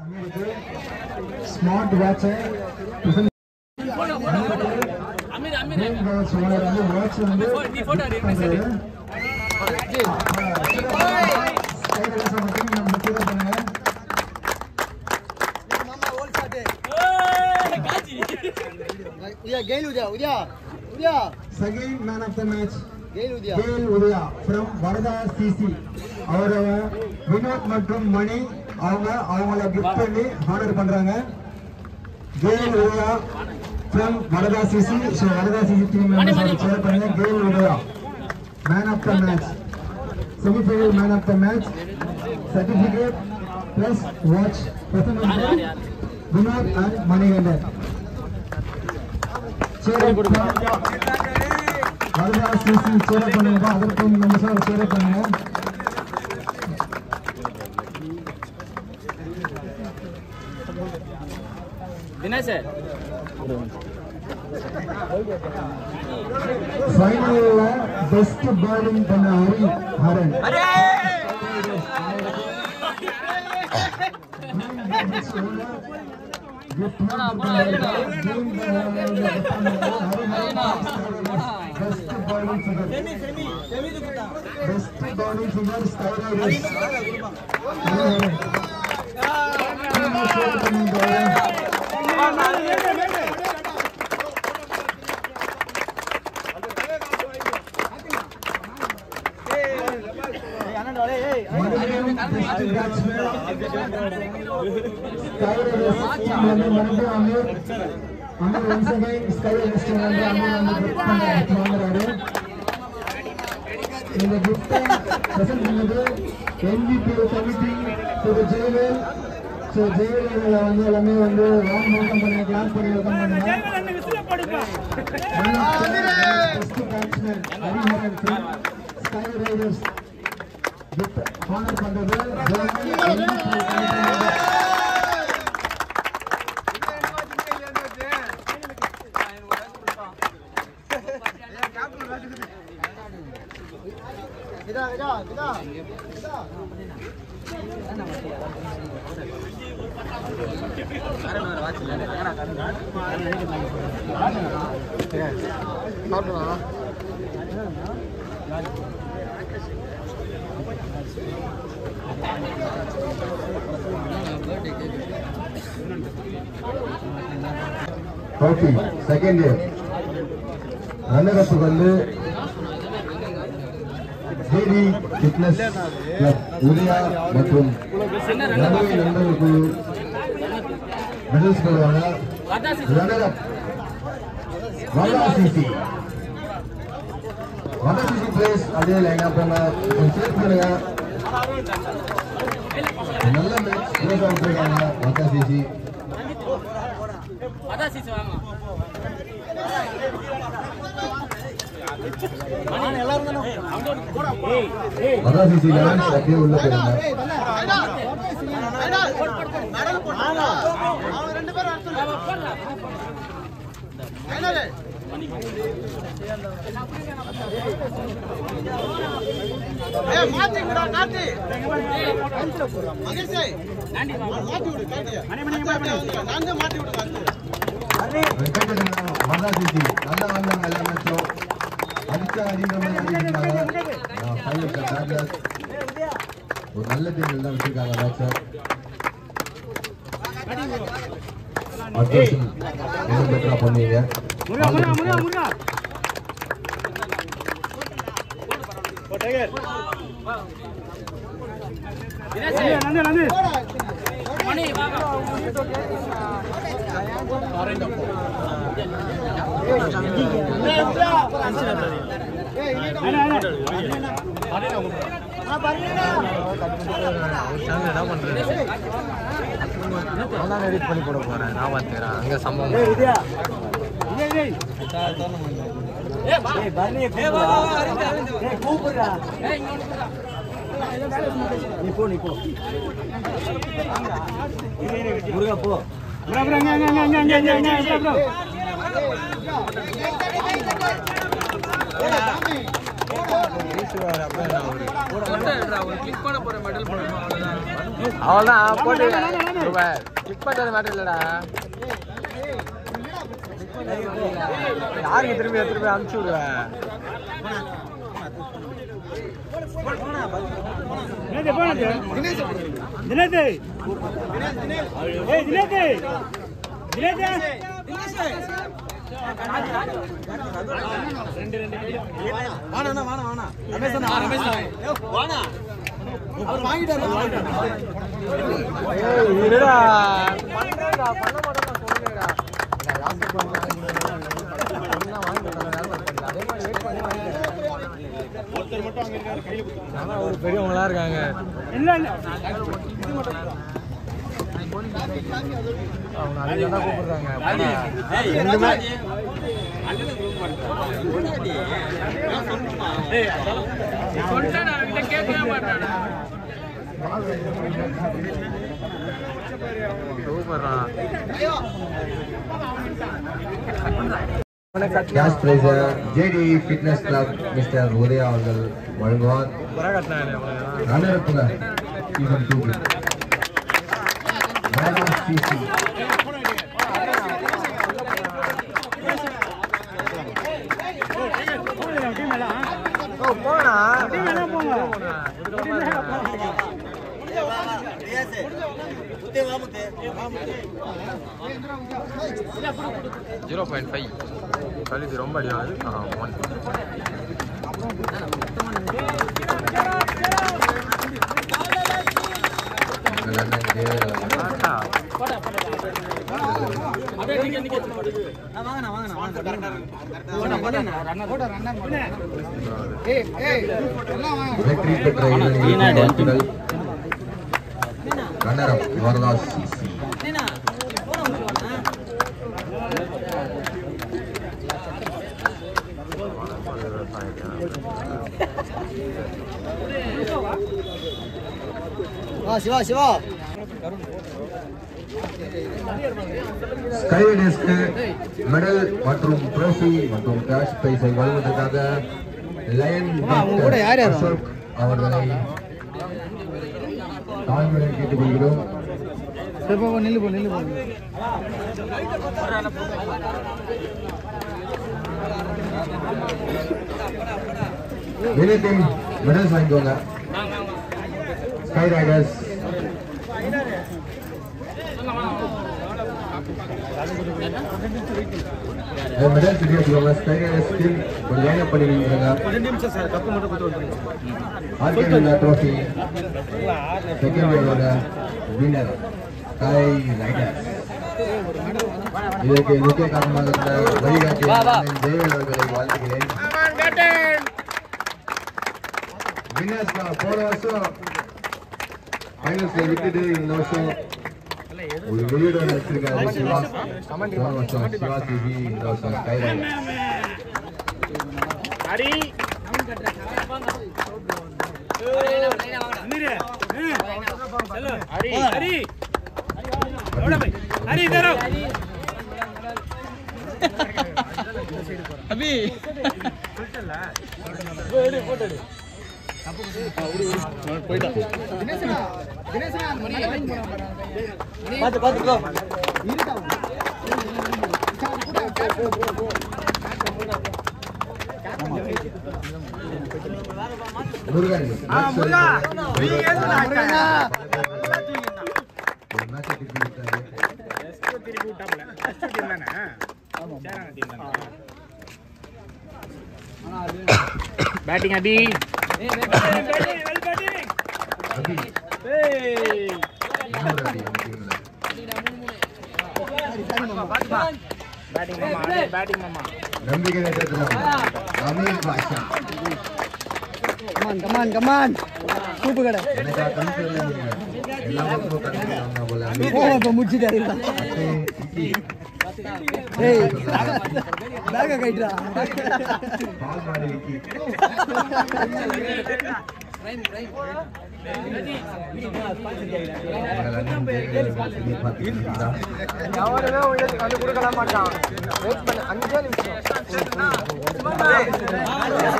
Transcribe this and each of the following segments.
சமீருக்கு smart வாட்சை Ameer Ameer green watch owner வந்து watch வந்து நீ photo எடு, பண்றாரு. message. ஸ்கைல ரேசர் மட்டும் நம்ம கீழே பண்ணுங்க ஏய், காஜி उद्या गेल उद्या उद्या उद्या second man of the match गेल उद्या KL Udaya from Varada CC அவர் வினோத் மற்றும் மணி அவங்க அவங்கள கிஃப்ட் பண்ணி ஆர்டர் பண்றாங்க KL Udaya from Varada CC so Varada CC team members cheer பண்ணுங்க KL Udaya man of the match semifinal man of the match certificate plus watch present Vinod and Manikandan சேர் வரதா சிசி சேர பண்ணுங்க அதற்கு நம்ம சார் சேர பண்ணுங்க தினேஷ் ஃபைனல்ல பெஸ்ட் பவுலிங் பண்ண Hariharan best bowling figure best bowling figure Sky Riders மறுபடியும் best batsman Sky Riders team வந்து மறுபடியும் Ameer Ameer once again Sky Riders team வந்து அமீர் வந்து கிஃப்ட் பண்ண வாங்குறாரு இந்த கிஃப்டை பிரசன்ட் பண்ணது எம்பிபி கமிட்டி திரு ஜெயவேல் ஸோ ஜெயவேல் வந்து எல்லாமே வந்து வார்ம் வெல்கம் பண்ணி கிளாஸ் பண்ணி வெல்கம் பண்ணுங்க best batsman Hariharan from Sky Riders gift honour பண்றது ஜெயவேல் MVP committee किदा किदा किदा किदा ஓகே செகண்ட் இயர் ரன்னரப் வந்து ஜேடி ஃபிட்னஸ் கிளப் உதயா மற்றும் ரவி நண்பர்கள் குழு மெடல்ஸ் போடுவாங்க runner-up Valla CC Valla CC place அதே லைன் அப் கொஞ்சம் சேர் பண்ணுங்க நல்ல மேட்ச் க்ளோஸ் அவுட் இருக்காங்க வல்லா சிசி அதான் சீசு வாங்க வல்லா சிசி டான்ஸ் அப்படியே உள்ள போயிருங்க அவன் ரெண்டு பேரும் அடிச்சு ஃபைனல் ஏய் மாத்திங்கடா காட்டி மகேஷ் மாத்தி விடு காட்டியா நான் தான் மாத்தி விடு காட்டி வெங்கடேசன் வல்லா சிசி நல்லா வந்தாங்க எல்லா மேட்சும் அடிச்சா அடிக்கிற மாதிரி அடிக்கிறாங்க ஃபைனல் பேட்லர் ஒரு நல்ல டீம் தான் வச்சிருக்காங்க மேட்சை அடுத்த வருஷம் இன்னும் பெட்டரா பண்ணுவீங்க தினேஷ் மணி வாங்க நான் எடிட் பண்ணி போட போறேன் நான் பார்த்துக்கிறேன் அங்க சம்பவம் ஏய் வா ஏய் வா வா வா அரிந்து அரிந்து ஏய் கூப்பிடுடா ஏய் இங்க வந்து கூப்பிடுடா நீ போ நீ போ முருகா போ போட்டோ எடுடா ஒரு கிளிக் பண்ண போற மெடல் போடணும் அவ்வளவுதான் அவ்வளோதான் போட்டு சூப்பர் கிளிக் பண்றது மேட்டர் இல்லடா யாருக்கு திரும்பி திரும்பி அனுப்பிச்சு விடுவேன் ஏய், இருடா. பண்றேன்டா, பண்ண மாட்டேன்டா, சொல்லுங்கடா. நான் யாசர் பண்றேன். எல்லாம் வாங்கிட்டு வரேன், வேலை பார்க்கறேன். அதே மாதிரி wait பண்ணி வாங்கிட்டு வரேன். ஆனா ஒரு பெரியவங்களா இருக்காங்க அவங்க அதுக்கு தான் கூப்பிடுறாங்க ரெண்டு மேட்ச் சூப்பர்ரா cash prize JD fitness club mister Udaya அவர்கள் வழங்குவார் புறா கட்டினாங்க அவங்களுக்கு ரன்னரப்புங்க சீசன் டூ சிசி ஓ போனா போனா ஜீரோ பாயிண்ட் ஃபைவ் கழுதி ரொம்ப அடியாது ஒன் ஆட்டா வெற்றி பெற்ற இளைஞர்களுக்கு வாழ்த்துக்கள் ரன்னரப் வரதாஸ் சிசி சிவா சிவா ஸ்கை ரைடர்ஸ்க்கு மெடல் மற்றும் ட்ரோஃபி மற்றும் கேஷ் பிரைஸை வழங்குவதற்காக லயன் கூட யார் யார்? அசோக் அவர்களை தாழ்மையுடன் கேட்டுக்கொள்கிறோம் சரி போ நில்லு போ நில்லு போ வினய் டீம் மெடல்ஸ் வாங்கிக்கோங்க ஸ்கை ரைடர்ஸ் மெடல்ஸ் ரெடி வச்சுக்கோங்க ஸ்கை ரைடர்ஸ் டீம் கொஞ்சம் லைன் அப் பண்ணி நின்றுங்க ஆர்கே ட்ரோஃபி செகண்ட் வேர்டோட வின்னர் ஸ்கை ரைடர்ஸ் இதற்கு முக்கிய காரணமாக இருந்த வழிகாட்டி ஜெயவேல் அவர்களை வாழ்த்துகிறேன் வின்னர்ஸ் போன வருஷம் ஃபைனல்ஸ்ல விட்டுட்டு இந்த வருஷம் ஒரு வெளியிட வச்சிருக்காரு சிவா போன வருஷம் சிவா டிவி இந்த வருஷம் ஸ்கை ரைடர்ஸ் பாத்து பாத்து போ முருகன் முருகா ஒரு மேட்ச் திருப்பி விட்டாரு பேட்டிங் அடி அபி இன்னொரு அடி நம்ம டீம்ல பேட்டிங் மாமா அடே பேட்டிங் மாமா நம்பிக்கை நேரத்தில் Ameer Basha come on come on come on soup கடை எனக்கா கண் தெரியல எல்லா பக்கமும் கண் தெரியல போல அமீர் போக இப்போ முடிச்சுட்டாரு அட்டை, சிட்டி, ஏய் பேக கைட்ரா பால் மாடி விக்கி உங்கள் அண்ணன் ஜெயவேல் சொல்லி பார்த்துக்கிட்டீங்களா? எவனுமே உங்களுக்கு வந்து கொடுக்கல மாட்டான் வெயிட் பண்ண அஞ்சே நிமிஷம்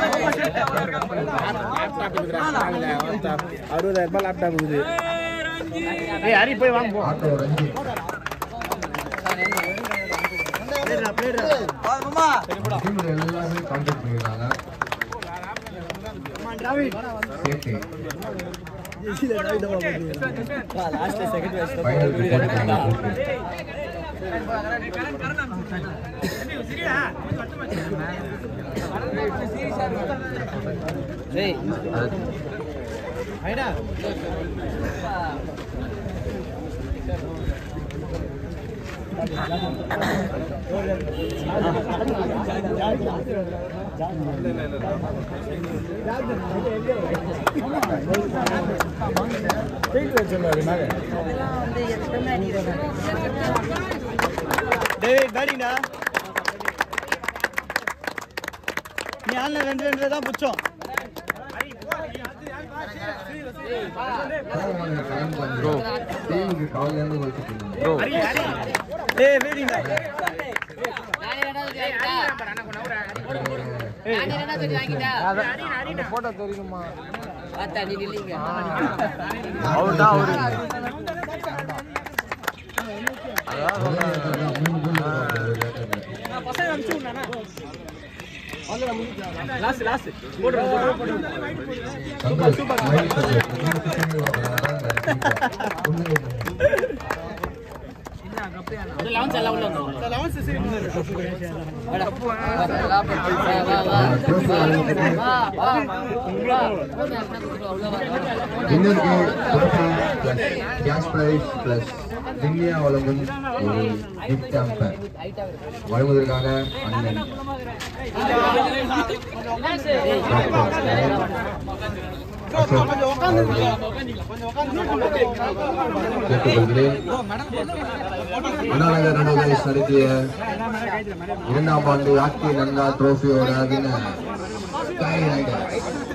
லேப்டாப் இருக்குடா அறுபதாயிரம் ரூபாய் லேப்டாப் இருக்குது ஏய் ஹரி போய் வாங்க போ ஆட்டோ ரஞ்சித் டீம்ல எல்லாருமே கான்டாக்ட் பண்ணிருக்காங்க சேஃப்டி ஃபைனல் போட்டுருக்காங்க டேய் டேய் பேட்டிங்டா நீ ஆன்ல ரெண்டு ரெண்டு தான் புச்சோம் ப்ரோ டீமுக்கு காலையில இருந்து வச்சுட்டு ப்ரோ டேய் பேட்டிங்டா அந்த போட்டோ தெரியுமா அவுட்டா அவரு மூணு கோல் லாஸ்ட் லாஸ்ட் சந்தோஷ் மைல் சந்தோஷ் வின்னருக்கு plus cash prize plus Divya வழங்கும் ஒரு கிஃப்ட் ஹாம்பர் வழங்குவதற்காக அண்ணன் டாக்டர் அசோக் அவர்களை கேட்டுக்கொள்கிறேன் அண்ணாநகர் நடுவர்ஸ் நடத்திய இரண்டாம் ஆண்டு ஆக்கி நன்கா ட்ரோஃபியோட வின்னர் ஸ்கை ரைடர்ஸ்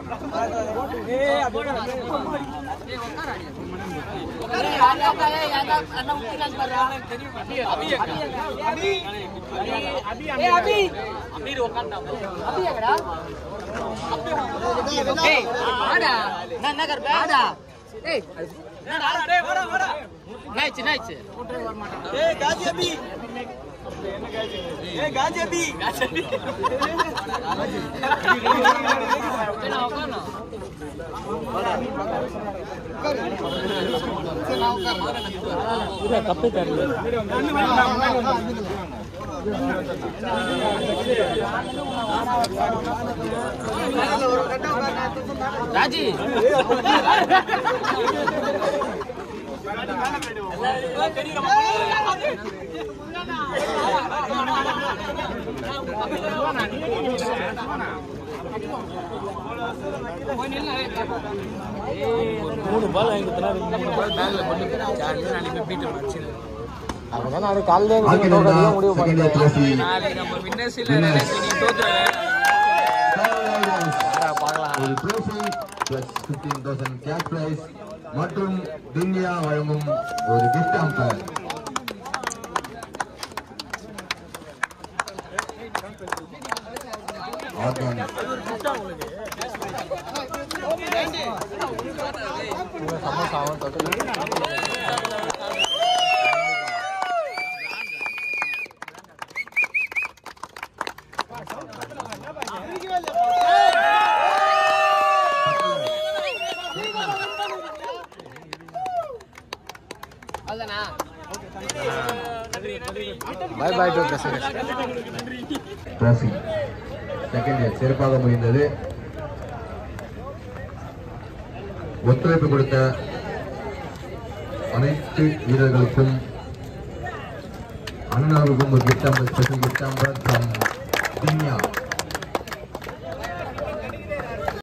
ஏய் காஜி அபி ஏய் காஜி அபி ராஜி மூணு பால் வாங்கி கொடுத்தா மூணு பால் பேக்ல போட்டு ஜாலியாக நாளைக்கு போய் பீட்டு வச்சு அப்பதான் அது காலையில ஆக்கி நன்கா செகண்ட் இயர் ட்ரோஃபி நாளைக்கு நம்ம வின்னர்ஸ் இல்ல Winners. நீ தோத்துற ஒரு trophy plus fifteen thousand cash prize மற்றும் திவ்யா வழங்கும் ஒரு கிஃப்ட் ஹாம்பர் ஆர்கானிக் சமோசாவும் தொட்டு bye bye to present trophy second year சிறப்பாக முடிந்தது ஒத்துழைப்பு கொடுத்த அனைத்து வீரர்களுக்கும் அண்ணாவுக்கும் ஒரு கிஃப்ட் ஸ்பெஷல் கிஃப்ட் ஃப்ரம் தின்யா